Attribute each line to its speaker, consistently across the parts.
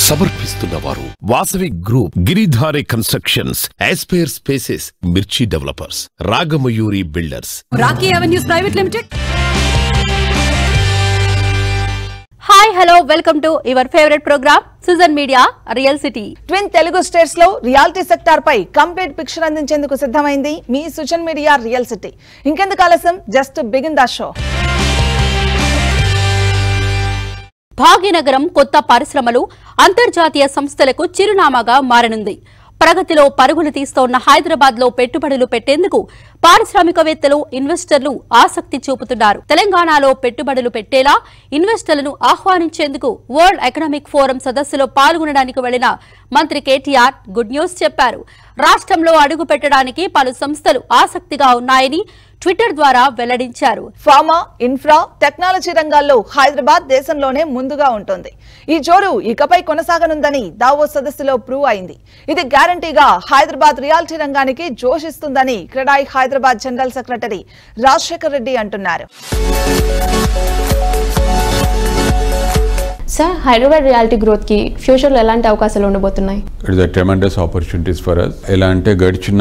Speaker 1: సమర్పిస్తున్న వారు Vasavi group Giridhari constructions aspire spaces Mirchi developers Ragamayuri builders
Speaker 2: Rocky avenues private limited
Speaker 3: hi hello welcome to your favourite programme Sujan media real city
Speaker 4: twin Telugu states లో reality sector పై complete picture అందించేందుకు సిద్ధమైంది మీ Sujan media real city ఇంకెందుకు ఆలస్యం just begin the show
Speaker 3: భాగ్యనగరం కొత్త పరిశ్రమలు అంతర్జాతీయ సంస్థలకు చిరునామాగా మారనుంది ప్రగతిలో పరుగులు తీస్తోన్న హైదరాబాద్ లో పెట్టుబడులు పెట్టేందుకు పారిశ్రామికవేత్తలు ఇన్వెస్టర్లు ఆసక్తి చూపుతున్నారు తెలంగాణలో పెట్టుబడులు పెట్టేలా ఇన్వెస్టర్లను ఆహ్వానించేందుకు వరల్డ్ ఎకనామిక్ ఫోరం సదస్సులో పాల్గొనడానికి వెళ్లిన మంత్రి కేటీఆర్ గుడ్ న్యూస్ చెప్పారు రాష్ట్రంలో అడుగు పెట్టడానికి పలు సంస్థలు ఆసక్తిగా ఉన్నాయని ట్విట్టర్ ద్వారా వెల్లడించారు
Speaker 4: ఫార్మా ఇన్ఫ్రా టెక్నాలజీ రంగాల్లో హైదరాబాద్ దేశంలోనే ముందుగా ఉంటుంది ఈ జోరు ఇకపై కొనసాగనుందని దావో సదస్సులో ప్రూవ్ అయింది ఇది గ్యారంటీగా హైదరాబాద్ రియాలిటీ రంగానికి జోషిస్తుందని క్రెడాయ్ హైదరాబాద్ జనరల్ సెక్రటరీ రాజశేఖర్ రెడ్డి అంటున్నారు
Speaker 5: సార్ హైదరాబాద్ రియాలిటీ గ్రోత్కి ఫ్యూచర్లో ఎలాంటి అవకాశాలు ఉండబోతున్నాయి
Speaker 6: it is a tremendous opportunities for us ఎలా అంటే గడిచిన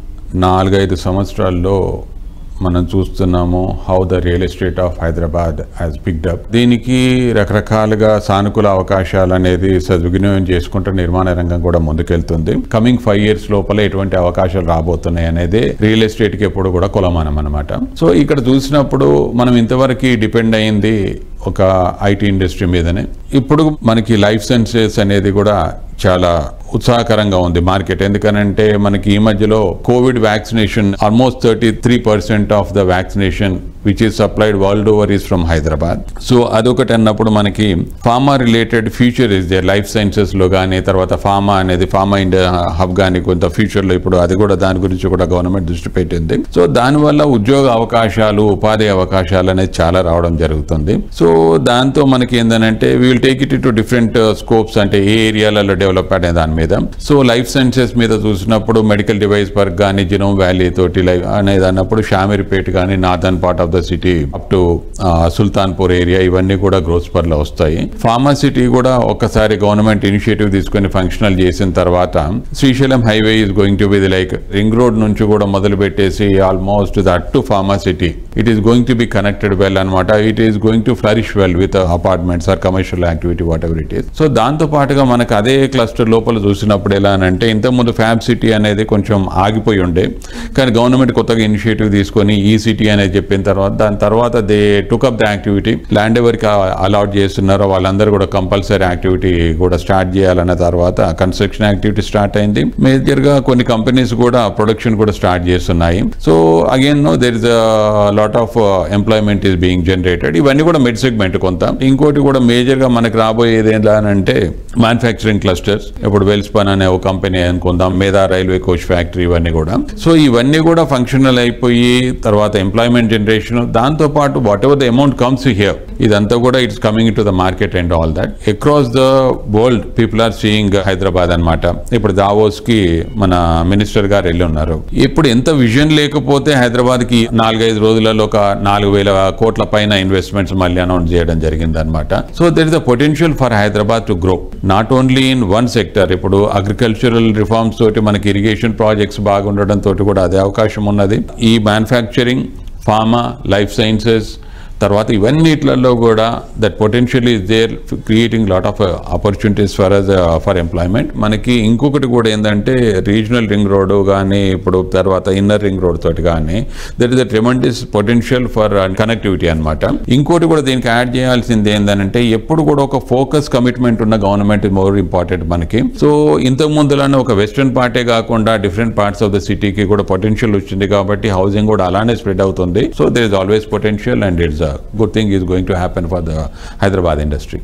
Speaker 6: నాలుగైదు సంవత్సరాల్లో మనం చూస్తున్నాము how the real estate of Hyderabad has picked up దీనికి రకరకాలుగా సానుకూల అవకాశాలు అనేది సద్వినియోగం చేసుకుంటూ నిర్మాణ రంగం కూడా ముందుకెళ్తుంది కమింగ్ ఫైవ్ ఇయర్స్ లోపల ఎటువంటి అవకాశాలు రాబోతున్నాయి అనేది రియల్ ఎస్టేట్ కి ఎప్పుడు కూడా కులమానం అనమాట సో ఇక్కడ చూసినప్పుడు మనం ఇంతవరకు డిపెండ్ అయింది ఒక ఐటీ ఇండస్ట్రీ మీదనే ఇప్పుడు మనకి లైఫ్ సైన్సెస్ అనేది కూడా చాలా ఉత్సాహకరంగా ఉంది మార్కెట్ ఎందుకనంటే మనకి ఈ మధ్యలో Covid vaccination almost thirty three percent of the vaccination which is supplied world over is from Hyderabad so అదొకటి అన్నప్పుడు మనకి pharma related future is the life sciences లో కానీ తర్వాత ఫార్మా అనేది ఫార్మా ఇండియా హబ్ కానీ కొంత ఫ్యూచర్ లో ఇప్పుడు అది కూడా దాని గురించి కూడా గవర్నమెంట్ దృష్టి పెట్టింది సో దానివల్ల ఉద్యోగ అవకాశాలు ఉపాధి అవకాశాలు అనేది చాలా రావడం జరుగుతుంది సో దాంతో మనకి ఏంటంటే will take it to different scopes అంటే ఏ ఏరియాలలో డెవలప్ అనే దాని మీద సో లైఫ్ సైన్సెస్ మీద చూసినప్పుడు మెడికల్ డివైస్ పార్క్ కానీ జినోమ్ వ్యాలీ తోటి లైఫ్ అనేది అన్నప్పుడు షామీర్పేట్ కానీ northern part of the city up to Sultanpur area ఇవన్నీ కూడా గ్రోత్ పర్ లో వస్తాయి ఫార్మాసిటీ కూడా ఒక్కసారి గవర్నమెంట్ ఇనిషియేటివ్ తీసుకొని ఫంక్షనల్ చేసిన తర్వాత Srisailam highway is going to be like ring road నుంచి కూడా మొదలు పెట్టేసి almost that to Pharma City it is going to be connected well అనమాట it is going to flourish well with apartments or commercial activity whatever it is so దాంతో పాటుగా మనకు అదే cluster లోపల చూసినప్పుడు ఎలా అని అంటే ఇంతకుముందు ఫ్యాబ్ సిటీ అనేది కొంచెం ఆగిపోయి ఉండే కానీ గవర్నమెంట్ కొత్తగా ఇనిషియేటివ్ తీసుకొని ఈ సిటీ అనేది చెప్పిన తర్వాత దాని తర్వాత they took up the activity land ఎవరికి అలాట్ చేస్తున్నారో వాళ్ళందరూ కూడా కంపల్సరీ యాక్టివిటీ కూడా స్టార్ట్ చేయాలన్న తర్వాత కన్స్ట్రక్షన్ యాక్టివిటీ స్టార్ట్ అయింది మేజర్ గా కొన్ని కంపెనీస్ కూడా ప్రొడక్షన్ కూడా స్టార్ట్ చేస్తున్నాయి so again no there is lot of employment is being generated ఇవన్నీ కూడా మిడ్ సెగ్మెంట్ కొంత ఇంకోటి కూడా మేజర్ గా మనకు రాబోయేది ఏంటంటే మ్యానుఫ్యాక్చరింగ్ క్లస్టర్స్ ఇప్పుడు వెల్స్పన్ అనే ఒక కంపెనీ అనుకుందాం మేధా రైల్వే కోచ్ ఫ్యాక్టరీ ఇవన్నీ కూడా సో ఇవన్నీ కూడా ఫంక్షనల్ అయిపోయి తర్వాత ఎంప్లాయ్మెంట్ జనరేషన్ దాంతో పాటు whatever the amount comes here ఇదంతా కూడా it's coming to the market and all that across the world people are seeing Hyderabad అన్నమాట ఇప్పుడు దావోస్ కి మన మినిస్టర్ గారు వెళ్ళి ఉన్నారు ఇప్పుడు ఎంత విజన్ లేకపోతే హైదరాబాద్ కి నాలుగైదు రోజులలో ఒక నాలుగు వేల కోట్ల పైన ఇన్వెస్ట్మెంట్స్ మళ్ళీ అనౌన్స్ చేయడం జరిగింది అనమాట so there is the potential for Hyderabad to grow not only in one sector ఇప్పుడు అగ్రికల్చరల్ రిఫార్మ్స్ తోటి మనకి ఇరిగేషన్ ప్రాజెక్ట్స్ బాగుండడం తోటి కూడా అదే అవకాశం ఉన్నది ఈ మ్యానుఫ్యాక్చరింగ్ ఫార్మా లైఫ్ సైన్సెస్ తర్వాత ఇవన్నిట్లలో కూడా that potential is there creating lot of opportunities for us for employment మనకి ఇంకొకటి కూడా ఏంటంటే రీజనల్ రింగ్ రోడ్ కానీ ఇప్పుడు తర్వాత ఇన్నర్ రింగ్ రోడ్ తోటి కానీ that is the tremendous potential for connectivity అనమాట ఇంకోటి కూడా దీనికి యాడ్ చేయాల్సింది ఏంటంటే ఎప్పుడు కూడా ఒక ఫోకస్ కమిట్మెంట్ ఉన్న గవర్నమెంట్ మోర్ ఇంపార్టెంట్ మనకి సో ఇంతకు ముందులోనే ఒక వెస్ట్రన్ పార్టే కాకుండా డిఫరెంట్ పార్ట్స్ ఆఫ్ ద సిటీకి కూడా పొటెన్షియల్ వచ్చింది కాబట్టి హౌసింగ్ కూడా అలానే స్ప్రెడ్ అవుతుంది so there is always potential and it's good thing is going to happen for the Hyderabad industry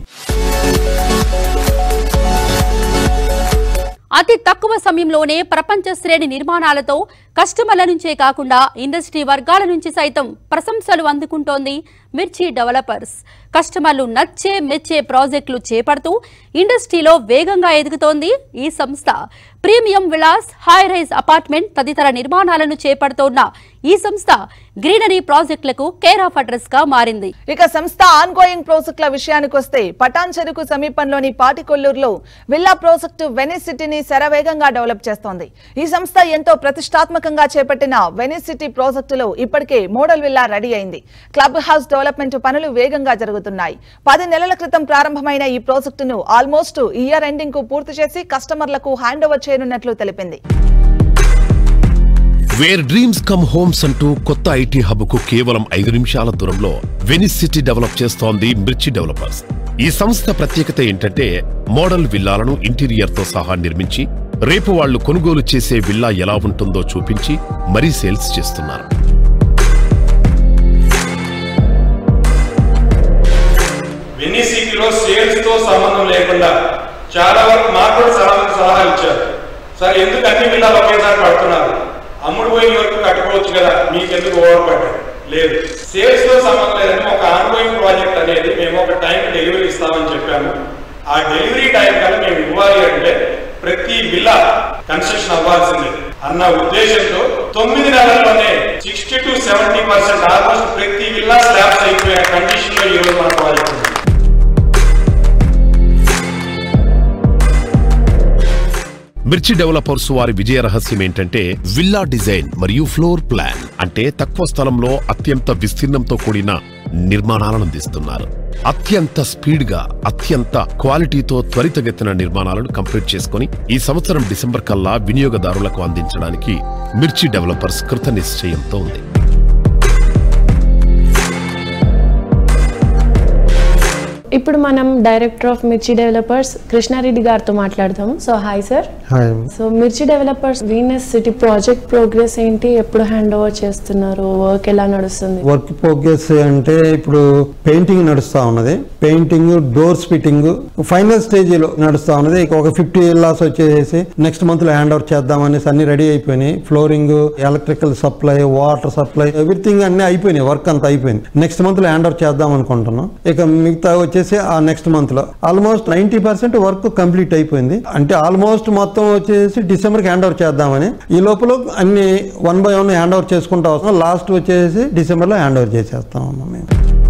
Speaker 3: అతి తక్కువ సమయంలోనే ప్రపంచ శ్రేణి నిర్మాణాలతో కస్టమర్ల నుంచే కాకుండా ఇండస్ట్రీ వర్గాల నుంచి సైతం ప్రశంసలు అందుకుంటోంది మిర్చి డెవలపర్స్ కస్టమర్లు నచ్చే మెచ్చే ప్రాజెక్టులు చేపడుతూ ఇండస్ట్రీలో వేగంగా ఎదుగుతోంది ఈ సంస్థ premium villas high rise apartment తదితర నిర్మాణాలను చేపడుతోన్న ఈ సంస్థ గ్రీనరీ ప్రాజెక్టులకు కేర్ ఆఫ్ అడ్రస్ గా మారింది
Speaker 4: ఇక సంస్థ ఆన్ గోయింగ్ ప్రాజెక్టుల విషయానికి వస్తే పటాన్ చెరుకు సమీపంలోని పాటికొల్లూరులో విల్లా ప్రాజెక్టు వెనిస్ సిటీని శరవేగంగా డెవలప్ చేస్తోంది ఈ సంస్థ ఎంతో ప్రతిష్టాత్మకంగా చేపట్టిన వెనిస్ సిటీ ప్రాజెక్టులో ఇప్పటికే మోడల్ విల్లా రెడీ అయింది క్లబ్ హౌస్ డెవలప్మెంట్ పనులు వేగంగా జరుగుతున్నాయి పది నెలల క్రితం ప్రారంభమైన ఈ ప్రాజెక్టును ఆల్మోస్ట్ ఇయర్ ఎండింగ్ కు పూర్తి చేసి కస్టమర్లకు హ్యాండ్ ఓవర్ చేయనున్నట్లు తెలిపింది
Speaker 1: వేర్ డ్రీమ్స్ కమ్ హోమ్స్ అంటూ కొత్త ఐటీ హబ్ కు కేవలం ఐదు నిమిషాల దూరంలో వెనిస్ సిటీ డెవలప్ చేస్తోంది మిర్చి డెవలపర్స్ ఈ సంస్థ ప్రత్యేకత ఏంటంటే మోడల్ విల్లాలను ఇంటీరియర్ తో సహా నిర్మించి రేపు వాళ్ళు కొనుగోలు చేసే విల్లా ఎలా ఉంటుందో చూపించి మరీ సేల్స్ చేస్తున్నారు
Speaker 7: వెన్నీ సిటీలో సేల్స్ తో సంబంధం లేకుండా చాలా వరకు మాకు కూడా సలహా సలహా ఇచ్చారు సార్ ఎందుకు అన్ని విల్లాలు ఒకేసారి పడుతున్నారు అమ్ముడు పోయిన వరకు కట్టుకోవచ్చు కదా మీకు ఎందుకు ఓవర్ పడ్డారు లేదు సేల్స్ తో సంబంధం లేదని ఒక ఆన్గోయింగ్ ప్రాజెక్ట్ అనేది మేము ఒక టైం డెలివరీ ఇస్తామని చెప్పాము ఆ డెలివరీ టైం కన్నా మేము ఇవ్వాలి అంటే ప్రతి విల్లా కన్స్ట్రక్షన్ అవ్వాల్సిందే అన్న ఉద్దేశంతో తొమ్మిది నెలల్లోనే sixty to seventy percent almost ప్రతి విల్లా స్లాబ్స్ అయిపోయిన కండిషన్ లో ఈరోజు మన ప్రాజెక్ట్ ఉంది
Speaker 1: మిర్చి డెవలపర్స్ వారి విజయ రహస్యం ఏంటంటే విల్లా డిజైన్ మరియు ఫ్లోర్ ప్లాన్ అంటే తక్కువ స్థలంలో అత్యంత విస్తీర్ణంతో కూడిన నిర్మాణాలను అందిస్తున్నారు అత్యంత స్పీడ్ గా అత్యంత క్వాలిటీతో త్వరితగతిన నిర్మాణాలను కంప్లీట్ చేసుకుని ఈ సంవత్సరం డిసెంబర్ కల్లా వినియోగదారులకు అందించడానికి మిర్చి డెవలపర్స్ కృత నిశ్చయంతో ఉంది
Speaker 5: ఇప్పుడు మనం director of Mirchi developers Krishna Reddy గారితో మాట్లాడతాము so hi sir
Speaker 8: hi
Speaker 5: so Mirchi developers Venus City project progress ఏంటి ఎప్పుడు హ్యాండ్ ఓవర్ చేస్తున్నారు వర్క్ ఎలా నడుస్తుంది
Speaker 8: వర్క్ ప్రోగ్రెస్ అంటే ఇప్పుడు పెయింటింగ్ నడుస్తా ఉన్నది painting doors fitting final stage లో నడుస్తా ఉన్నది ఇక ఒక ఫిఫ్టీ లాస్ వచ్చేసి నెక్స్ట్ మంత్ లో హ్యాండ్ ఓవర్ చేద్దాం అనేసి అన్ని రెడీ అయిపోయినాయి flooring electrical supply water supply everything అన్ని అయిపోయినాయి వర్క్ అంతా అయిపోయింది నెక్స్ట్ మంత్ లో హ్యాండ్ ఓవర్ చేద్దాం అనుకుంటున్నాం ఇక మిగతా వచ్చేసి ఆ నెక్స్ట్ మంత్ లో almost ninety percent work complete అయిపోయింది అంటే ఆల్మోస్ట్ మొత్తం వచ్చేసి డిసెంబర్ కి హ్యాండ్ ఓవర్ చేద్దామని ఈ లోపల అన్ని one by one hand over చేసుకుంటా వస్తాం లాస్ట్ వచ్చేసి డిసెంబర్ లో హ్యాండ్ ఓవర్ చేసేస్తాం అమ్మా మేము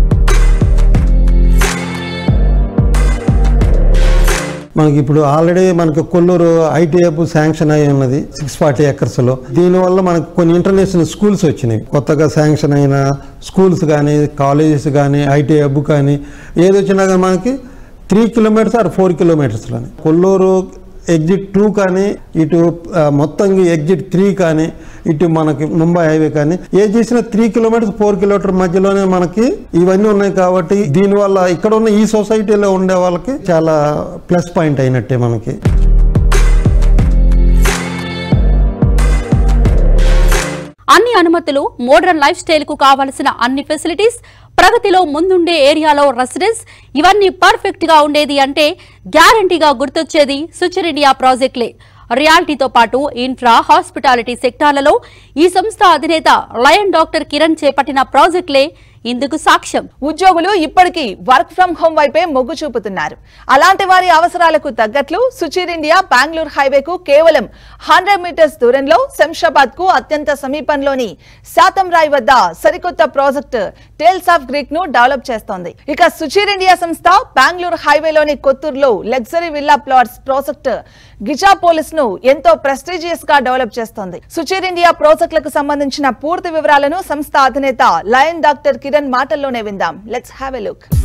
Speaker 8: మనకి ఇప్పుడు ఆల్రెడీ మనకి కొల్లూరు ఐటీఎఫ్ శాంక్షన్ అయి ఉన్నది సిక్స్ ఫార్టీ ఎకర్స్ లో దీనివల్ల మనకు కొన్ని ఇంటర్నేషనల్ స్కూల్స్ వచ్చినాయి కొత్తగా శాంక్షన్ అయిన స్కూల్స్ కానీ కాలేజెస్ కానీ ఐటీఎఫ్ కానీ ఏది వచ్చినా కానీ మనకి త్రీ కిలోమీటర్స్ ఆర్ ఫోర్ కిలోమీటర్స్లోనే కొల్లూరు ఎగ్జిట్ టూ కానీ ఇటు ఆ, మొత్తం ఎగ్జిట్ త్రీ కానీ ఇటు మనకి ముంబై హైవే కానీ ఏ చేసినా త్రీ కిలోమీటర్స్ ఫోర్ కిలోమీటర్ మధ్యలోనే మనకి ఇవన్నీ ఉన్నాయి కాబట్టి దీనివల్ల ఇక్కడ ఉన్న ఈ సొసైటీలో ఉండే వాళ్ళకి చాలా ప్లస్ పాయింట్ అయినట్టే మనకి
Speaker 3: అన్ని అనుమతులు మోడర్న్ లైఫ్ స్టైల్ కు కావలసిన అన్ని ఫెసిలిటీస్ ప్రగతిలో ముందుండే ఏరియాలో రెసిడెన్స్ ఇవన్నీ పర్ఫెక్ట్ గా ఉండేది అంటే గ్యారంటీగా గుర్తొచ్చేది సుచర్ ఇండియా ప్రాజెక్టులే రియాలిటీతో పాటు ఇన్ఫ్రా హాస్పిటాలిటీ సెక్టార్లలో ఈ సంస్థ అధినేత లయన్ డాక్టర్ కిరణ్ చేపట్టిన ప్రాజెక్టులే ఇందుకు సాక్ష్యం
Speaker 4: ఉద్యోగులు ఇప్పటికీ వర్క్ ఫ్రం హోం వైపే మొగ్గు చూపుతున్నారు అలాంటి వారి అవసరాలకు తగ్గట్లు సుచీర్ ఇండియా బెంగళూరు హైవేకు కేవలం హండ్రెడ్ మీటర్స్ దూరంలో శంషాబాద్ కు అత్యంత సమీపంలోని శాతం రాయ్ వద్ద సరికొత్త ప్రాజెక్ట్ టేల్స్ ఆఫ్ గ్రీక్ ను డెవలప్ చేస్తోంది ఇక సుచీర్ ఇండియా సంస్థ బెంగళూరు హైవేలోని కొత్తూరులో luxury villa plots project Gizapolis ను ఎంతో ప్రెస్టీజియస్ గా డెవలప్ చేస్తోంది సుచీర్ ఇండియా ప్రాజెక్టులకు సంబంధించిన పూర్తి వివరాలను సంస్థ అధినేత లయన్ డాక్టర్ కిరణ్ మాటల్లోనే విందాం లెట్స్ హ్యావ్ ఎ లుక్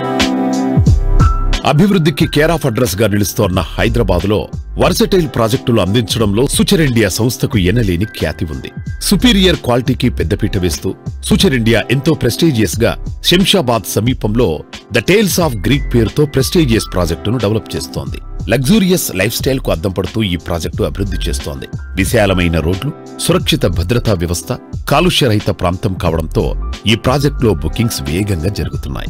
Speaker 1: అభివృద్ధికి కేర్ ఆఫ్ అడ్రస్ గా నిలుస్తోన్న హైదరాబాద్ లో వర్సటైల్ ప్రాజెక్టులు అందించడంలో సుచర్ ఇండియా సంస్థకు ఎనలేని ఖ్యాతి ఉంది సుపీరియర్ క్వాలిటీకి పెద్దపీట వేస్తూ సుచర్ ఇండియా ఎంతో ప్రెస్టీజియస్ గా శంషాబాద్ సమీపంలో ద టేల్స్ ఆఫ్ గ్రీక్ పేరుతో ప్రెస్టీజియస్ ప్రాజెక్టును డెవలప్ చేస్తోంది లగ్జూరియస్ లైఫ్ స్టైల్ కు అద్దం పడుతూ ఈ ప్రాజెక్టు అభివృద్ధి చేస్తోంది విశాలమైన రోడ్లు సురక్షిత భద్రతా వ్యవస్థ కాలుష్యరహిత ప్రాంతం కావడంతో ఈ ప్రాజెక్టులో బుకింగ్స్ వేగంగా జరుగుతున్నాయి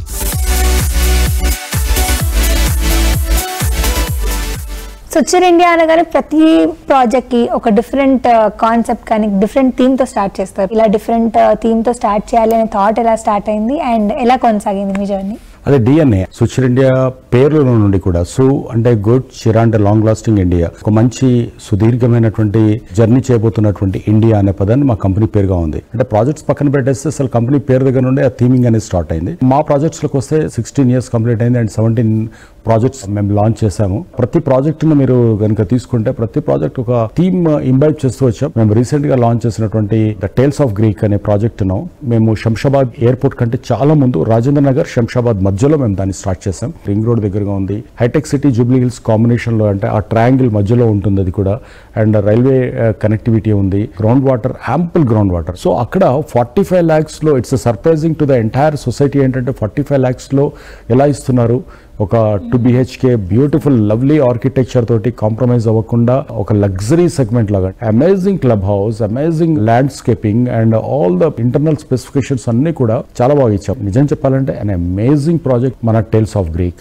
Speaker 9: స్వచ్ఛర్ ఇండియా అనగానే ప్రతి ప్రాజెక్ట్ కి ఒక డిఫరెంట్ కాన్సెప్ట్ కానీ డిఫరెంట్ థీమ్ తో స్టార్ట్ చేస్తారు ఇలా డిఫరెంట్ థీమ్ తో స్టార్ట్ చేయాలి అనే థాట్ ఎలా స్టార్ట్ అయింది అండ్ ఎలా కొనసాగింది మీ జర్నీ
Speaker 10: అదే డిఎన్ఏ సుచిర్ ఇండియా పేర్ల నుండి కూడా సు అంటే గుడ్ చిరా అంటే లాంగ్ లాస్టింగ్ ఇండియా ఒక మంచి సుదీర్ఘమైనటువంటి జర్నీ చేయబోతున్నటువంటి ఇండియా అనే పదాన్ని మా కంపెనీ పేరుగా ఉంది అంటే ప్రాజెక్ట్స్ పక్కన పెట్టేస్తే అసలు కంపెనీ పేరు దగ్గర నుండి ఆ థీమింగ్ అనేది స్టార్ట్ అయింది మా ప్రాజెక్ట్స్ లోకి వస్తే sixteen years complete and seventeen సెవెంటీన్ ప్రాజెక్ట్స్ మేము లాంచ్ చేశాము ప్రతి ప్రాజెక్ట్ ను మీరు కనుక తీసుకుంటే ప్రతి ప్రాజెక్ట్ ఒక థీమ్ ఇంబైబ్ చేస్తూ వచ్చాం మేము రీసెంట్ గా లాంచ్ చేసినటువంటి ద టేల్స్ ఆఫ్ గ్రీక్ అనే ప్రాజెక్ట్ ను మేము శంషాబాద్ ఎయిర్పోర్ట్ కంటే చాలా ముందు రాజేంద్ర నగర్ శంషాబాద్ మధ్యలో మేము దాన్ని స్టార్ట్ చేసాం రింగ్ రోడ్ దగ్గరగా ఉంది హైటెక్ సిటీ జూబ్లీ హిల్స్ కాంబినేషన్ లో అంటే ఆ ట్రయాంగిల్ మధ్యలో ఉంటుంది అది కూడా అండ్ రైల్వే కనెక్టివిటీ ఉంది ground water ample ground water so అక్కడ ఫార్టీ ఫైవ్ ల్యాక్స్ లో it's surprising to the entire society ఏంటంటే ఫార్టీ ఫైవ్ ల్యాక్స్ లో ఎలా ఇస్తున్నారు ఒక two BHK beautiful lovely architecture తోటి కాంప్రమైజ్ అవ్వకుండా ఒక లగ్జరీ సెగ్మెంట్ లాగా amazing club house amazing landscaping and all the internal specifications అన్ని కూడా చాలా బాగా ఇచ్చాం నిజం చెప్పాలంటే అన్ అమేజింగ్ ప్రాజెక్ట్ మన tales of Greek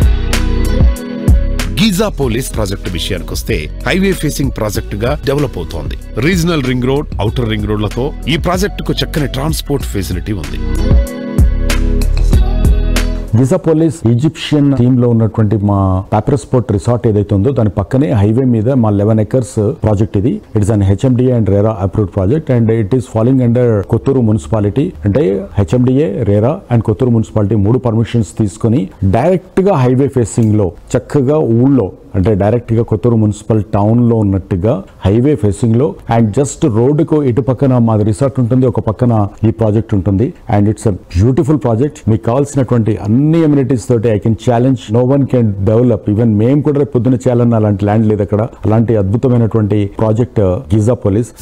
Speaker 1: Gizapolis project విషయానికొస్తే హైవే ఫేసింగ్ ప్రాజెక్టు గా డెవలప్ అవుతోంది regional ring road outer ring రోడ్లతో ఈ ప్రాజెక్టుకు చక్కని ట్రాన్స్పోర్ట్ ఫెసిలిటీ ఉంది
Speaker 10: గిజా పోలీస్ ఈజిప్షియన్ థీమ్ లో ఉన్నటువంటి మా పాప్రస్పోర్ట్ రిసార్ట్ ఏదైతే ఉందో దాని పక్కనే హైవే మీద మా లెవెన్ ఎకర్స్ ప్రాజెక్ట్ ఇది it's an HMDA and RERA approved project and it is following under Kothur municipality అంటే HMDA RERA and Kothur municipality మూడు పర్మిషన్స్ తీసుకొని డైరెక్ట్ గా హైవే ఫేసింగ్ లో చక్కగా ఊళ్ళో అంటే డైరెక్ట్ గా కొత్తూరు మున్సిపల్ టౌన్ లో ఉన్నట్టుగా హైవే ఫేసింగ్ లో అండ్ జస్ట్ రోడ్డుకు ఇటు పక్కన మాది రిసార్ట్ ఉంటుంది ఒక పక్కన ఈ ప్రాజెక్ట్ ఉంటుంది and it's a beautiful project మీకు కావాల్సినటువంటి అన్ని ఎమ్యూనిటీస్ తోటి I can challenge no one can develop even మేము కూడా రేపు పొద్దున చేయాలన్న అలాంటి ల్యాండ్ లేదు అక్కడ అలాంటి అద్భుతమైనటువంటి ప్రాజెక్ట్ గిజా పోలీస్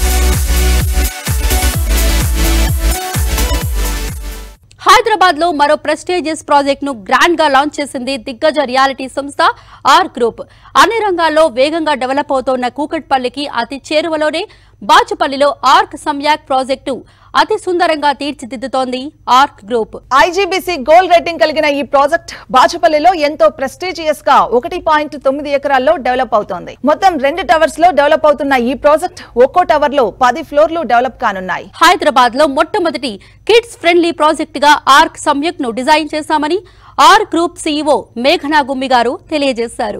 Speaker 3: హైదరాబాద్ లో మరో ప్రెస్టీజియస్ ప్రాజెక్ట్ ను గ్రాండ్ గా లాంచ్ చేసింది దిగ్గజ రియాలిటీ సంస్థ ఆర్ గ్రూప్ అన్ని రంగాల్లో వేగంగా డెవలప్ అవుతోన్న కూకట్పల్లికి అతి చేరువలోనే బాచుపల్లిలో ఆర్క్ సమ్యాక్ ప్రాజెక్టు అతి సుందరంగా తీర్చిదిద్దుతోంది Aark group
Speaker 4: IGBC gold rating కలిగిన ఈ ప్రాజెక్ట్ బాచుపల్లిలో ఎంతో ప్రెస్టీజియస్ గా ఒకటి పాయింట్ తొమ్మిది ఎకరాల్లో డెవలప్ అవుతోంది మొత్తం రెండు టవర్స్ లో డెవలప్ అవుతున్న ఈ ప్రాజెక్ట్ ఒక్కో టవర్ లో పది ఫ్లోర్లు డెవలప్ కానున్నాయి
Speaker 3: హైదరాబాద్ లో మొట్టమొదటి కిడ్స్ ఫ్రెండ్లీ ప్రాజెక్ట్ గా ఆర్క్ సమ్యక్ ను డిజైన్ చేశామని ఆర్ గ్రూప్ సీఈఓ మేఘనా గుమ్మి గారు తెలియజేశారు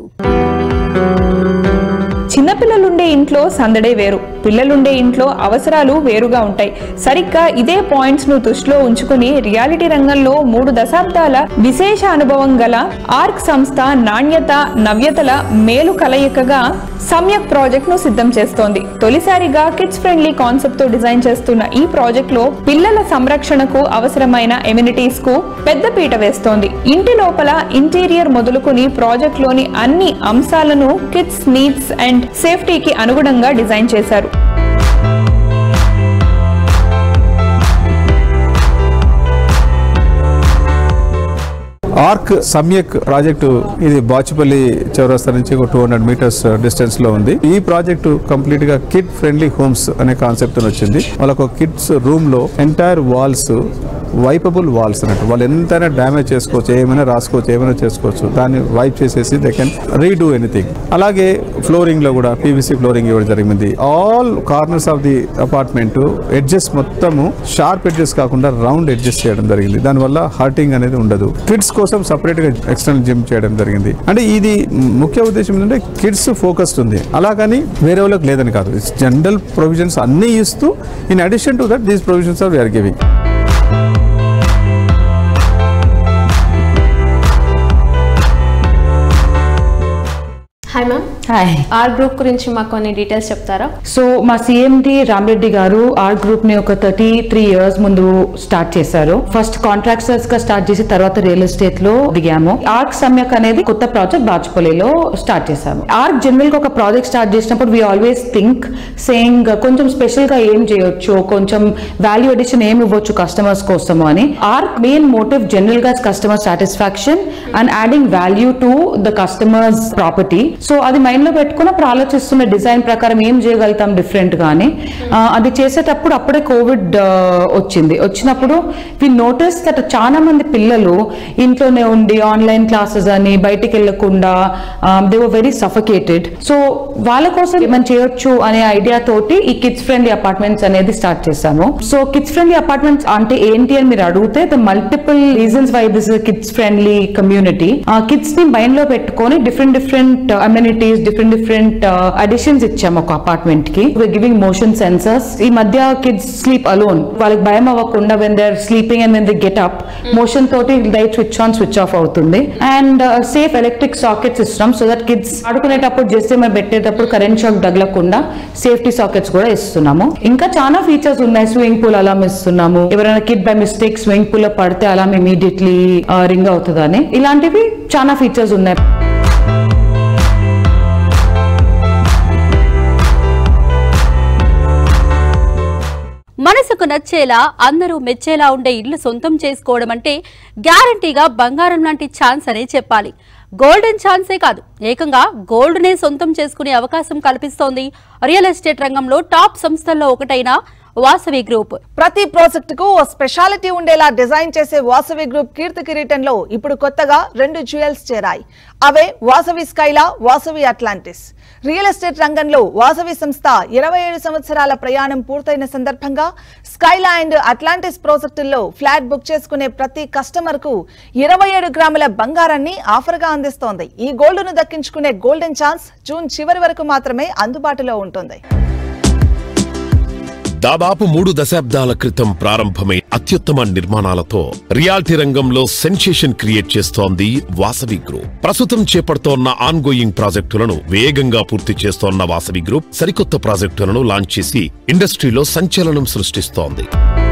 Speaker 11: చిన్నపిల్లలుండే ఇంట్లో సందడే వేరు పిల్లలుండే ఇంట్లో అవసరాలు వేరుగా ఉంటాయి సరిగ్గా ఇదే పాయింట్స్ ను దృష్టిలో ఉంచుకుని రియాలిటీ రంగంలో మూడు దశాబ్దాల విశేష అనుభవం గల ఆర్క్ సంస్థ నాణ్యత నవ్యతల మేలు కలయికగా సమ్యక్ ప్రాజెక్ట్ ను సిద్ధం చేస్తోంది తొలిసారిగా కిడ్స్ ఫ్రెండ్లీ కాన్సెప్ట్ తో డిజైన్ చేస్తున్న ఈ ప్రాజెక్ట్ లో పిల్లల సంరక్షణకు అవసరమైన ఎమ్యూనిటీస్ కు పెద్దపీట వేస్తోంది ఇంటి లోపల ఇంటీరియర్ మొదలుకుని ప్రాజెక్ట్ లోని అన్ని అంశాలను కిడ్స్ నీడ్స్ అండ్ సేఫ్టీకి అనుగుణంగా డిజైన్ చేశారు
Speaker 12: ఆర్క్ సమ్యక్ ప్రాజెక్టు ఇది బాచుపల్లి చౌరస్తా నుంచి ఒక టూ హండ్రెడ్ మీటర్స్ డిస్టెన్స్ లో ఉంది ఈ ప్రాజెక్టు కంప్లీట్ గా కిడ్ ఫ్రెండ్లీ హోమ్స్ అనే కాన్సెప్ట్ వచ్చింది వాళ్ళకు కిడ్స్ రూమ్ లో ఎంటైర్ వాల్స్ వైపబుల్ వాల్స్ అన్నట్టు వాళ్ళు ఎంతైనా డ్యామేజ్ చేసుకోవచ్చు ఏమైనా రాసుకోవచ్చు ఏమైనా చేసుకోవచ్చు దాన్ని వైప్ చేసేసి దే కెన్ రీడూ ఎనీథింగ్ అలాగే ఫ్లోరింగ్ లో కూడా పీవీసీ ఫ్లోరింగ్ ఇవ్వడం జరిగింది all corners of the apartment edges మొత్తము షార్ప్ ఎడ్జెస్ కాకుండా రౌండ్ ఎడ్జెస్ చేయడం జరిగింది దానివల్ల హర్టింగ్ అనేది ఉండదు కిడ్స్ కోసం సపరేట్ గా ఎక్స్టర్నల్ జిమ్ చేయడం జరిగింది అంటే ఇది ముఖ్య ఉద్దేశం ఏంటంటే కిడ్స్ ఫోకస్డ్ ఉంది అలాగని వేరే వాళ్ళకి లేదని కాదు జనరల్ ప్రొవిజన్స్ అన్ని ఇస్తూ in addition to that these provisions are we are giving
Speaker 13: hi ma'am
Speaker 14: hi
Speaker 13: Aark group గురించి మాకు కొన్ని డీటెయిల్స్ చెప్తారా
Speaker 14: సో మా సిఎండి రామరెడ్డి గారు ఆర్ గ్రూప్ ని ఒక థర్టీ త్రీ ఇయర్స్ ముందు స్టార్ట్ చేశారు ఫస్ట్ కాంట్రాక్టర్స్ గా స్టార్ట్ చేసి తర్వాత రియల్ ఎస్టేట్ లో దిగాము ఆర్క్ సమ్యక్ అనేది కొత్త ప్రాజెక్ట్ బాచుపల్లిలో స్టార్ట్ చేశాము ఆర్క్ జనరల్ గా ఒక ప్రాజెక్ట్ స్టార్ట్ చేసినప్పుడు వి ఆల్వేస్ థింక్ సేయింగ్ కొంచెం స్పెషల్ గా ఏం చేయొచ్చు కొంచెం వాల్యూ అడిషన్ ఏమి ఇవ్వచ్చు కస్టమర్స్ కోసము అని ఆర్క్ మెయిన్ మోటివ్ జనరల్ గా customer satisfaction and adding value to the customers property so అది మైండ్ లో పెట్టుకుని అప్పుడు ఆలోచిస్తున్న డిజైన్ ప్రకారం ఏం చేయగలుగుతాం డిఫరెంట్ గాని ఆ, అది చేసేటప్పుడు అప్పుడే కోవిడ్ వచ్చింది వచ్చినప్పుడు వి నోటీస్ దట్ చాలా మంది పిల్లలు ఇంట్లోనే ఉండి ఆన్లైన్ క్లాసెస్ అని బయటికి వెళ్లకుండా they were very suffocated so వాళ్ళ కోసం ఏమైనా చేయొచ్చు అనే ఐడియా తోటి ఈ కిడ్స్ ఫ్రెండ్లీ అపార్ట్మెంట్స్ అనేది స్టార్ట్ చేశాము సో కిడ్స్ ఫ్రెండ్లీ అపార్ట్మెంట్స్ అంటే ఏంటి అని మీరు అడిగితే the multiple reasons why this kids friendly community kids ని మైండ్ లో పెట్టుకొని different different amenities different different additions ఇచ్చాము ఒక అపార్ట్మెంట్ కి గివింగ్ మోషన్ సెన్సర్స్ ఈ మధ్య కిడ్స్ స్లీప్ అలోన్ వాళ్ళకి భయం అవ్వకుండా when they're sleeping and when they get up motion తోటి light switch on switch off అవుతుంది అండ్ సేఫ్ ఎలక్ట్రిక్ సాకెట్స్ ఇస్తున్నాం సో దట్ కిడ్స్ ఆడుకునేటప్పుడు జస్ట్ ఏమైనా పెట్టేటప్పుడు కరెంట్ షాక్ తగలకుండా సేఫ్టీ సాకెట్స్ కూడా ఇస్తున్నాము ఇంకా చాలా ఫీచర్స్ ఉన్నాయి స్విమ్మింగ్ పూల్ అలామ్ ఇస్తున్నాము ఎవరైనా kid by mistake swimming pool లో పడితే అలామ్ ఇమీడియట్లీ రింగ్ అవుతుందని ఇలాంటివి చాలా ఫీచర్స్ ఉన్నాయి
Speaker 3: మనసుకు నచ్చేలా అందరూ మెచ్చేలా ఉండే ఇల్లు సొంతం చేసుకోవడం అంటే గ్యారంటీగా బంగారం లాంటి ఛాన్స్ అనే చెప్పాలి గోల్డెన్ ఛాన్సే కాదు ఏకంగా గోల్డ్ నే సొంతం చేసుకునే అవకాశం కల్పిస్తోంది రియల్ ఎస్టేట్ రంగంలో టాప్ సంస్థల్లో ఒకటైన వాసవి గ్రూప్
Speaker 4: ప్రతి ప్రాజెక్ట్ కు ఓ స్పెషాలిటీ ఉండేలా డిజైన్ చేసే వాసవి గ్రూప్ కీర్తి కిరీటంలో ఇప్పుడు కొత్తగా రెండు జ్యువెల్స్ చేరాయి అవే Vasavi Skyla Vasavi Atlantis real estate రంగంలో వాసవి సంస్థ ఇరవై ఏడు సంవత్సరాల ప్రయాణం పూర్తయిన సందర్భంగా స్కైలా అండ్ అట్లాంటిస్ ప్రాజెక్టుల్లో ఫ్లాట్ బుక్ చేసుకునే ప్రతి కస్టమర్ కు ఇరవై ఏడు గ్రాముల బంగారాన్ని ఆఫర్ గా అందిస్తోంది ఈ గోల్డ్ ను దక్కించుకునే గోల్డెన్ ఛాన్స్ జూన్ చివరి వరకు మాత్రమే అందుబాటులో ఉంటుంది
Speaker 1: దాదాపు మూడు దశాబ్దాల క్రితం ప్రారంభమై అత్యుత్తమ నిర్మాణాలతో రియాల్టీ రంగంలో సెన్సేషన్ క్రియేట్ చేస్తోంది వాసవి గ్రూప్ ప్రస్తుతం చేపడుతోన్న ఆన్ గోయింగ్ ప్రాజెక్టులను వేగంగా పూర్తి చేస్తోన్న వాసవి గ్రూప్ సరికొత్త ప్రాజెక్టులను లాంచ్ చేసి ఇండస్ట్రీలో సంచలనం సృష్టిస్తోంది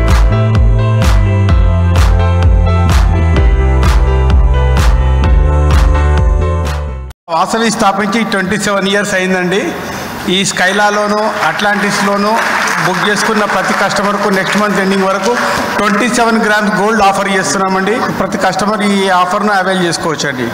Speaker 15: వాసవి స్థాపించి ట్వంటీ సెవెన్ ఇయర్స్ అయిందండి ఈ స్కైలాలోను అట్లాంటిస్లోను బుక్ చేసుకున్న ప్రతి కస్టమర్కు నెక్స్ట్ మంత్ ఎండింగ్ వరకు twenty seven grams gold offer చేస్తున్నామండి ప్రతి కస్టమర్ ఈ ఆఫర్ను అవైల్ చేసుకోవచ్చండి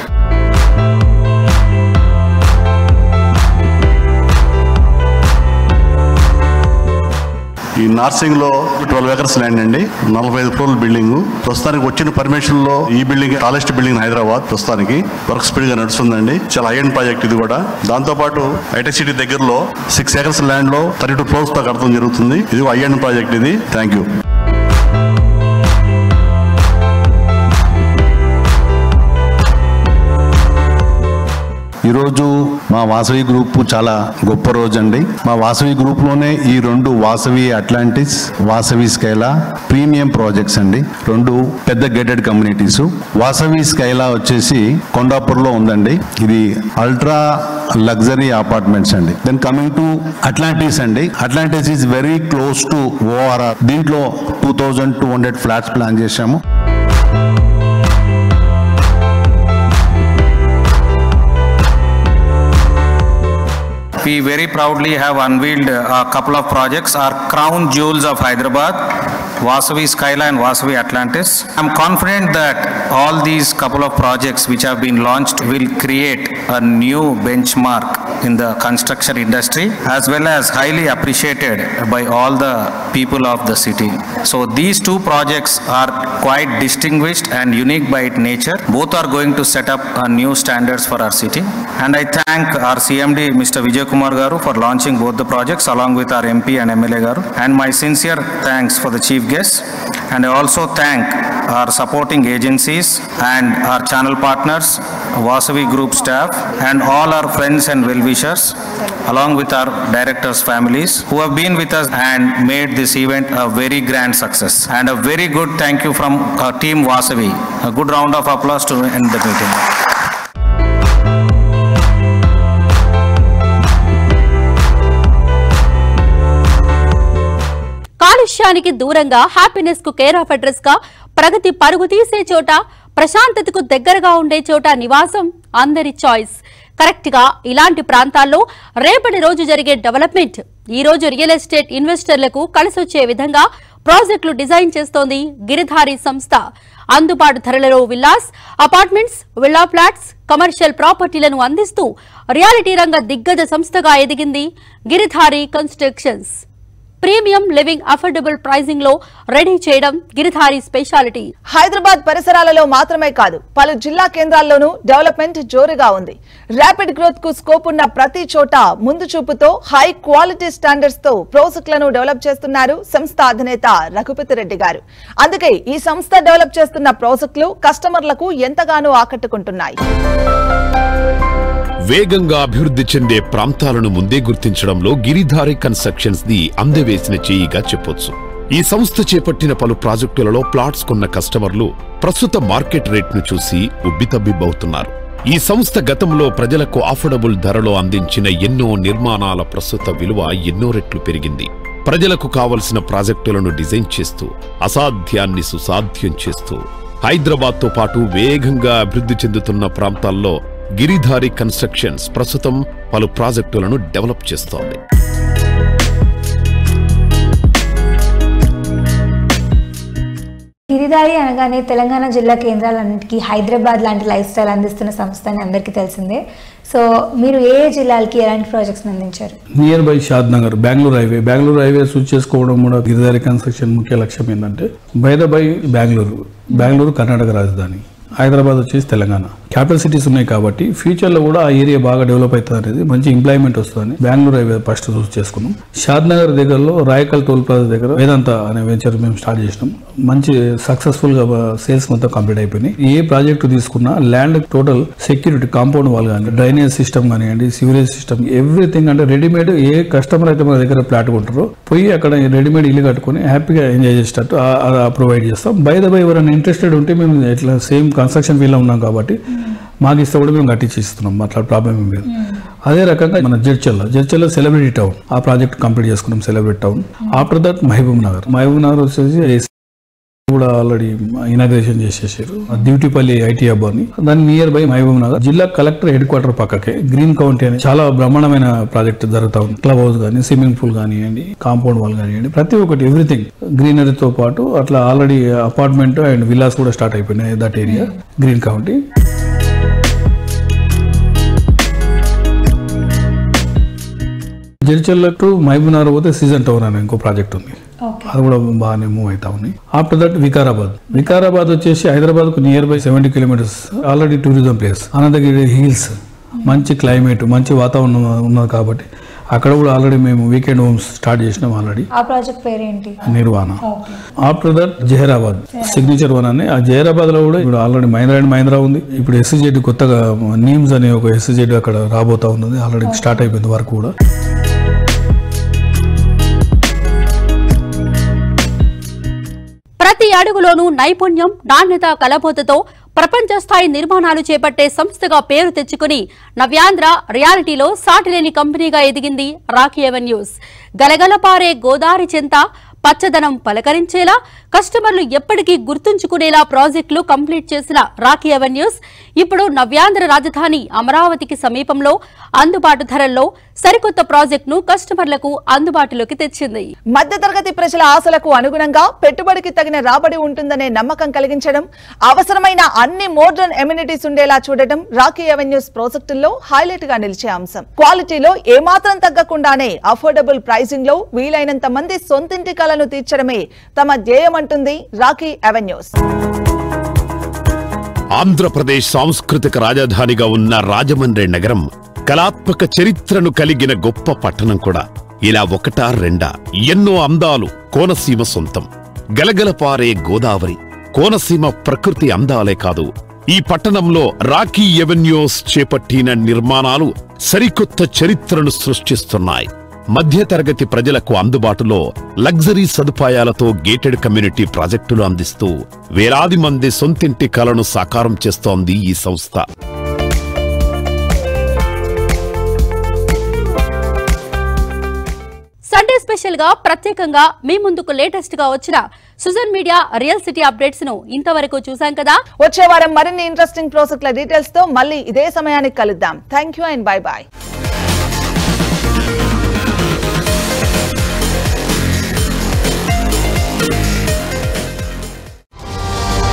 Speaker 16: ఈ నార్సింగ్ లో ట్వెల్వ్ ఎకర్స్ ల్యాండ్ అండి నలభై ఐదు ఫ్లోర్ల బిల్డింగ్ ప్రస్తుతానికి వచ్చిన పర్మిషన్ లో ఈ బిల్డింగ్ టాలెస్ట్ బిల్డింగ్ హైదరాబాద్ ప్రస్తుతానికి వర్క్ స్పీడ్ గా నడుస్తుందండి చాలా హై ప్రాజెక్ట్ ఇది కూడా దాంతో పాటు ఐటెక్ సిటీ దగ్గరలో సిక్స్ ఎకర్స్ ల్యాండ్ లో థర్టీ టూ ఫ్లోర్స్ తో కడతాం జరుగుతుంది ఇది హై ప్రాజెక్ట్ ఇది థ్యాంక్ యూ
Speaker 17: ఈరోజు మా వాసవి గ్రూప్ చాలా గొప్ప రోజు అండి మా వాసవి గ్రూప్లోనే ఈ రెండు Vasavi Atlantis Vasavi Skyla premium projects అండి రెండు పెద్ద గేటెడ్ కమ్యూనిటీస్ వాసవి స్కైలా వచ్చేసి కొండాపూర్లో ఉందండి ఇది అల్ట్రా లగ్జరీ అపార్ట్మెంట్స్ అండి దెన్ కమింగ్ టు అట్లాంటిస్ అండి Atlantis is very close to ORR దీంట్లో two thousand two hundred flats plan చేశాము
Speaker 18: We very proudly have unveiled a couple of projects, our crown jewels of Hyderabad, Vasavi Skyline and Vasavi Atlantis. I'm confident that all these couple of projects which have been launched will create a new benchmark in the construction industry as well as highly appreciated by all the people of the city. So these two projects are quite distinguished and unique by its nature. Both are going to set up a new standards for our city. And I thank our CMD, Mr. Vijay Kumar Garu, for launching both the projects along with our MP and MLA Garu. And my sincere thanks for the chief guests. And I also thank our supporting agencies and our channel partners, Vasavi Group staff, and all our friends and well-wishers, along with our directors' families, who have been with us and made this event a very grand success. And a very good thank you from uh, Team Vasavi. A good round of applause to end the meeting.
Speaker 3: కాలుష్యానికి దూరంగా happiness కు care of address గా ప్రగతి పరుగు తీసే చోట ప్రశాంతతకు దగ్గరగా ఉండే చోట నివాసం అందరి చాయిస్ కరెక్ట్ గా ఇలాంటి ప్రాంతాల్లో రేపటి రోజు జరిగే డెవలప్మెంట్ ఈ రోజు రియల్ ఎస్టేట్ ఇన్వెస్టర్లకు కలిసొచ్చే విధంగా ప్రాజెక్టులు డిజైన్ చేస్తోంది గిరిధారి సంస్థ అందుబాటు ధరలలో villas apartments villa flats commercial ప్రాపర్టీలను అందిస్తూ రియాలిటీ రంగ దిగ్గజ సంస్థగా ఎదిగింది Giridhari constructions premium living affordable pricing లో రెడీ చేయడం గిరిధారి స్పెషాలిటీ
Speaker 4: హైదరాబాద్ పరిసరాలలో మాత్రమే కాదు పలు జిల్లా కేంద్రాల్లోనూ డెవలప్మెంట్ జోరుగా ఉంది ర్యాపిడ్ గ్రోత్ కు స్కోప్ ఉన్న ప్రతి చోట ముందు చూపుతో హై క్వాలిటీ స్టాండర్డ్స్ తో ప్రాజెక్టులను డెవలప్ చేస్తున్నారు సంస్థ అధినేత రఘుపతి రెడ్డి గారు అందుకే ఈ సంస్థ డెవలప్ చేస్తున్న ప్రాజెక్టులు కస్టమర్లకు ఎంతగానో ఆకట్టుకుంటున్నాయి
Speaker 1: వేగంగా అభివృద్ధి చెందే ప్రాంతాలను ముందే గుర్తించడంలో గిరిధారి కన్స్ట్రక్షన్స్ ది అందవేసిన చేయిగా చెప్పొచ్చు ఈ సంస్థ చేపట్టిన పలు ప్రాజెక్టులలో ప్లాట్స్ కొన్న కస్టమర్లు ప్రస్తుత మార్కెట్ రేట్ను చూసి ఉబ్బితబ్బిబ్బవుతున్నారు ఈ సంస్థ గతంలో ప్రజలకు అఫోర్డబుల్ ధరలో అందించిన ఎన్నో నిర్మాణాల ప్రస్తుత విలువ ఎన్నో రెట్లు పెరిగింది ప్రజలకు కావలసిన ప్రాజెక్టులను డిజైన్ చేస్తూ అసాధ్యాన్ని సుసాధ్యం చేస్తూ హైదరాబాద్తో పాటు వేగంగా అభివృద్ధి చెందుతున్న ప్రాంతాల్లో గిరిధారి కన్స్ట్రక్షన్స్ ప్రస్తుతం పలు ప్రాజెక్టులను డెవలప్ చేస్తోంది
Speaker 9: గిరిదారి అనగానే తెలంగాణ జిల్లా కేంద్రాలన్నింటికి హైదరాబాద్ లాంటి లైఫ్ స్టైల్ అందిస్తున్న సంస్థ అని అందరికీ తెలిసిందే సో మీరు ఏ ఏ జిల్లాలకి ఎలాంటి ప్రాజెక్ట్స్ అందించారు
Speaker 19: near by Shadnagar Bengaluru highway Bengaluru highway సూచ్ చేసుకోవడం కూడా గిరిదారి కన్స్ట్రక్షన్ ముఖ్య లక్ష్యం ఏంటంటే by the by Bengaluru Bengaluru Karnataka రాజధాని హైదరాబాద్ వచ్చేసి తెలంగాణ క్యాపిటల్ సిటీస్ ఉన్నాయి కాబట్టి ఫ్యూచర్ లో కూడా ఆ ఏరియా బాగా డెవలప్ అవుతుంది అనేది మంచి ఎంప్లాయ్మెంట్ వస్తుందని బెంగళూరు హైవే ఫస్ట్ చూస్ చేసుకున్నాం షాద్ నగర్ దగ్గరలో రాయకల్ టోల్ ప్లాజా దగ్గర వేదాంత అనే వెంచర్ మేము స్టార్ట్ చేసినాం మంచి సక్సెస్ఫుల్ గా సేల్స్ మొత్తం కంప్లీట్ అయిపోయినాయి ఏ ప్రాజెక్ట్ తీసుకున్నా land total security compound wall కానీ డ్రైనేజ్ సిస్టమ్ కానివ్వండి సివరేజ్ సిస్టమ్ ఎవ్రీథింగ్ అంటే రెడీమేడ్ ఏ కస్టమర్ అయితే మన దగ్గర ప్లాట్ కొంటారో పోయి అక్కడ రెడీమేడ్ ఇల్లు కట్టుకొని హ్యాపీగా ఎంజాయ్ చేసేటట్టు ప్రొవైడ్ చేస్తాం బై ద బై ఎవరైనా ఇంట్రెస్టెడ్ ఉంటే మేము ఇట్లా సేమ్ కన్స్ట్రక్షన్ ఫీల్డ్లో ఉన్నాం కాబట్టి మాకు ఇస్తే కూడా మేము కట్టించి ఇస్తున్నాం అట్లా ప్రాబ్లం ఏం లేదు అదే రకంగా మన జడ్చల్ల జడ్చల్ల సెలబ్రిటీ టౌన్ ఆ ప్రాజెక్ట్ కంప్లీట్ చేసుకున్నాం celebrity town after that Mahabubnagar Mahabubnagar వచ్చేసి AC కూడా ఆల్రెడీ ఇనాగ్రేషన్ చేసేసారు డ్యూటీపల్లి ఐటీ హబ్ అని దాని నియర్ బై మహబూబ్ నగర్ జిల్లా కలెక్టర్ హెడ్ క్వార్టర్ పక్కకే గ్రీన్ కౌంటీ అని చాలా బ్రహ్మాండమైన ప్రాజెక్ట్ జరుగుతా ఉంది క్లబ్ హౌస్ కానీ స్విమ్మింగ్ పూల్ కానివ్వండి కాంపౌండ్ వాల్ కానివ్వండి ప్రతి ఒక్కటి ఎవ్రీథింగ్ గ్రీనరీతో పాటు అట్లా ఆల్రెడీ అపార్ట్మెంట్ అండ్ విల్లాస్ కూడా స్టార్ట్ అయిపోయినాయి that area green county Jadcherla to Mahabubnagar పోతే సీజన్ టౌన్ అనే ఇంకో ప్రాజెక్ట్ ఉంది అది కూడా బాగానే మూవ్ అవుతా ఉంది ఆఫ్టర్ దట్ వికారాబాద్ వికారాబాద్ వచ్చేసి హైదరాబాద్ కు near by seventy kilometers already tourism place Anantagiri hills మంచి క్లైమేట్ మంచి వాతావరణం ఉన్నది కాబట్టి అక్కడ కూడా ఆల్రెడీ మేము వీకెండ్ హోమ్స్ స్టార్ట్ చేసినాం ఆల్రెడీ
Speaker 9: ఆ ప్రాజెక్ట్ పేరేంటి
Speaker 19: Nirvana after that Zaheerabad signature one అని ఆ జహీరాబాద్ లో కూడా ఇప్పుడు ఆల్రెడీ మహేంద్ర అండ్ మహేంద్ర ఉంది ఇప్పుడు ఎస్సీజెడ్ కొత్తగా నీమ్స్ అనే ఒక ఎస్సీజెడ్ అక్కడ రాబోతా ఉంది ఆల్రెడీ స్టార్ట్ అయిపోయింది వర్క్ కూడా
Speaker 3: ప్రతి అడుగులోనూ నైపుణ్యం నాణ్యత కలబోతతో ప్రపంచ స్థాయి నిర్మాణాలు చేపట్టే సంస్థగా పేరు తెచ్చుకుని నవ్యాంధ్ర రియాలిటీలో సాటిలేని కంపెనీగా ఎదిగింది రాకీ ఎవెన్యూస్ గలగలపారే గోదారి చెంత పచ్చదనం పలకరించేలా కస్టమర్లు ఎప్పటికీ గుర్తుంచుకునేలా ప్రాజెక్టులు కంప్లీట్ చేసిన రాకీ అవెన్యూస్ ఇప్పుడు నవ్యాంధ్ర రాజధాని అమరావతికి సమీపంలో అందుబాటు ధరల్లో సరికొత్త ప్రాజెక్టును కస్టమర్లకు అందుబాటులోకి తెచ్చింది
Speaker 4: మధ్యతరగతి ప్రజల ఆశలకు అనుగుణంగా పెట్టుబడికి తగిన రాబడి ఉంటుందనే నమ్మకం కలిగించడం అవసరమైన అన్ని మోడర్న్ ఎమ్యూనిటీస్ ఉండేలా చూడటం రాకీ అవెన్యూస్ ప్రాజెక్టుల్లో హైలైట్ గా నిలిచే అంశం క్వాలిటీలో ఏమాత్రం తగ్గకుండానే అఫోర్డబుల్ ప్రైసింగ్ లో వీలైనంత మంది సొంతింటి కలను తీర్చడమే తమ ధ్యేయమంటుంది రాకీ అవెన్యూస్
Speaker 1: ఆంధ్రప్రదేశ్ సాంస్కృతిక రాజధానిగా ఉన్న రాజమండ్రి నగరం కళాత్మక చరిత్రను కలిగిన గొప్ప పట్టణం కూడా ఇలా ఒకటా రెండా ఎన్నో అందాలు కోనసీమ సొంతం గలగలపారే గోదావరి కోనసీమ ప్రకృతి అందాలే కాదు ఈ పట్టణంలో రాకీ ఎవెన్యూస్ చేపట్టిన నిర్మాణాలు సరికొత్త చరిత్రను సృష్టిస్తున్నాయి మధ్యతరగతి ప్రజలకు అందుబాటులో లగ్జరీ సదుపాయాలతో గేటెడ్ కమ్యూనిటీ ప్రాజెక్టులు అందిస్తూ వేలాది మంది సొంతింటి కలను సాకారం చేస్తోంది ఈ సంస్థ
Speaker 3: సండే స్పెషల్ గా ప్రత్యేకంగా మీ ముందుకు లేటెస్ట్ గా వచ్చిన Sujan media real city updates ను ఇంతవరకు చూసాం కదా
Speaker 4: వచ్చే వారం మరిన్ని ఇంట్రెస్టింగ్ ప్రాజెక్టుల డీటెయిల్స్ తో మళ్ళీ ఇదే సమయానికి కలుద్దాం thank you and bye bye